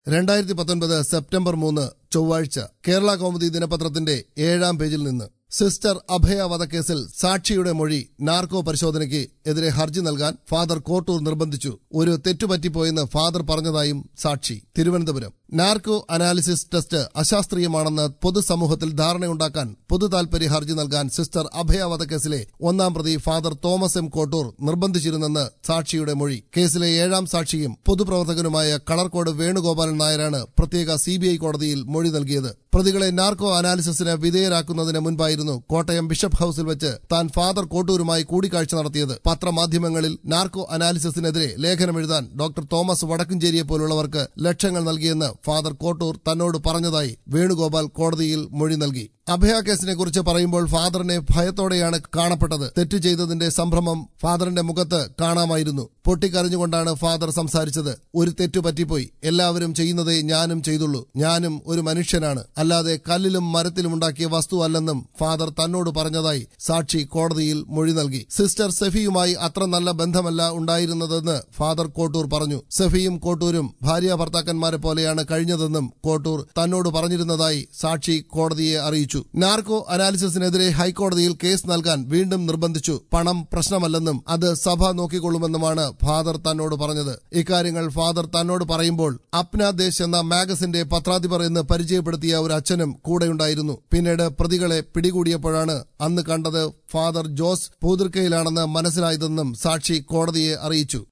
രണ്ടായിരത്തി പത്തൊൻപത് സെപ്റ്റംബർ മൂന്ന് ചൊവ്വാഴ്ച കേരള കൗമുദി ദിനപത്രത്തിന്റെ ഏഴാം പേജിൽ നിന്ന് സിസ്റ്റർ അഭയ വധക്കേസിൽ സാക്ഷിയുടെ മൊഴി നാർക്കോ പരിശോധനയ്ക്ക് എതിരെ ഹർജി നൽകാൻ ഫാദർ കോട്ടൂർ നിർബന്ധിച്ചു ഒരു തെറ്റുപറ്റിപ്പോയെന്ന് ഫാദർ പറഞ്ഞതായും സാക്ഷി തിരുവനന്തപുരം നാർക്കോ അനാലിസിസ് ടെസ്റ്റ് അശാസ്ത്രീയമാണെന്ന് പൊതുസമൂഹത്തിൽ ധാരണയുണ്ടാക്കാൻ പൊതു താൽപര്യ ഹർജി നൽകാൻ സിസ്റ്റർ അഭയ വധക്കേസിലെ ഒന്നാം പ്രതി ഫാദർ തോമസ് എം കോട്ടൂർ നിർബന്ധിച്ചിരുന്നെന്ന് സാക്ഷിയുടെ മൊഴി കേസിലെ ഏഴാം സാക്ഷിയും പൊതുപ്രവർത്തകനുമായ കളർകോട് വേണുഗോപാലൻ നായരാണ് പ്രത്യേക സിബിഐ കോടതിയിൽ മൊഴി നൽകിയത് പ്രതികളെ നാർക്കോ അനാലിസിസിന് വിധേയരാക്കുന്നതിന് മുൻപായിരുന്നു കോട്ടയം ബിഷപ്പ് ഹൌസിൽ വെച്ച് താൻ ഫാദർ കോട്ടൂരുമായി കൂടിക്കാഴ്ച നടത്തിയത് പത്രമാധ്യമങ്ങളിൽ നാർക്കോ അനാലിസിസിനെതിരെ ലേഖനമെഴുതാൻ ഡോക്ടർ തോമസ് വടക്കഞ്ചേരിയെ പോലുള്ളവർക്ക് ലക്ഷങ്ങൾ നൽകിയെന്ന് ഫാദർ കോട്ടൂർ തന്നോട് പറഞ്ഞതായി വേണുഗോപാൽ കോടതിയിൽ മൊഴി നൽകി അഭയ കേസിനെ കുറിച്ച് പറയുമ്പോൾ ഫാദറിനെ ഭയത്തോടെയാണ് കാണപ്പെട്ടത് തെറ്റ് ചെയ്തതിന്റെ സംഭ്രമം ഫാദറിന്റെ മുഖത്ത് കാണാമായിരുന്നു പൊട്ടിക്കരഞ്ഞുകൊണ്ടാണ് ഫാദർ സംസാരിച്ചത് ഒരു തെറ്റു പറ്റിപ്പോയി എല്ലാവരും ചെയ്യുന്നതേ ഞാനും ചെയ്തുള്ളൂ ഞാനും ഒരു മനുഷ്യനാണ് അല്ലാതെ കല്ലിലും മരത്തിലും ഉണ്ടാക്കിയ വസ്തു അല്ലെന്നും ഫാദർ തന്നോട് പറഞ്ഞതായി സാക്ഷി കോടതിയിൽ മൊഴി നൽകി സിസ്റ്റർ സെഫിയുമായി അത്ര നല്ല ബന്ധമല്ല ഉണ്ടായിരുന്നതെന്ന് ഫാദർ കോട്ടൂർ പറഞ്ഞു സെഫിയും കോട്ടൂരും ഭാര്യ ഭർത്താക്കന്മാരെ പോലെയാണ് കഴിഞ്ഞതെന്നും കോട്ടൂർ തന്നോട് പറഞ്ഞിരുന്നതായി സാക്ഷി കോടതിയെ അറിയിച്ചു നാർക്കോ അനാലിസിസിനെതിരെ ഹൈക്കോടതിയിൽ കേസ് നൽകാൻ വീണ്ടും നിർബന്ധിച്ചു പണം പ്രശ്നമല്ലെന്നും അത് സഭ നോക്കിക്കൊള്ളുമെന്നുമാണ് ഫാദർ തന്നോട് പറഞ്ഞത് ഇക്കാര്യങ്ങൾ ഫാദർ തന്നോട് പറയുമ്പോൾ അപ്ന ദേശ് എന്ന മാഗസിന്റെ പത്രാധിപർ എന്ന് പരിചയപ്പെടുത്തിയ ഒരു അച്ഛനും കൂടെയുണ്ടായിരുന്നു പിന്നീട് പ്രതികളെ പിടികൂടിയപ്പോഴാണ് അന്ന് കണ്ടത് ഫാദർ ജോസ് പൂതിർക്കയിലാണെന്ന് മനസ്സിലായതെന്നും സാക്ഷി കോടതിയെ അറിയിച്ചു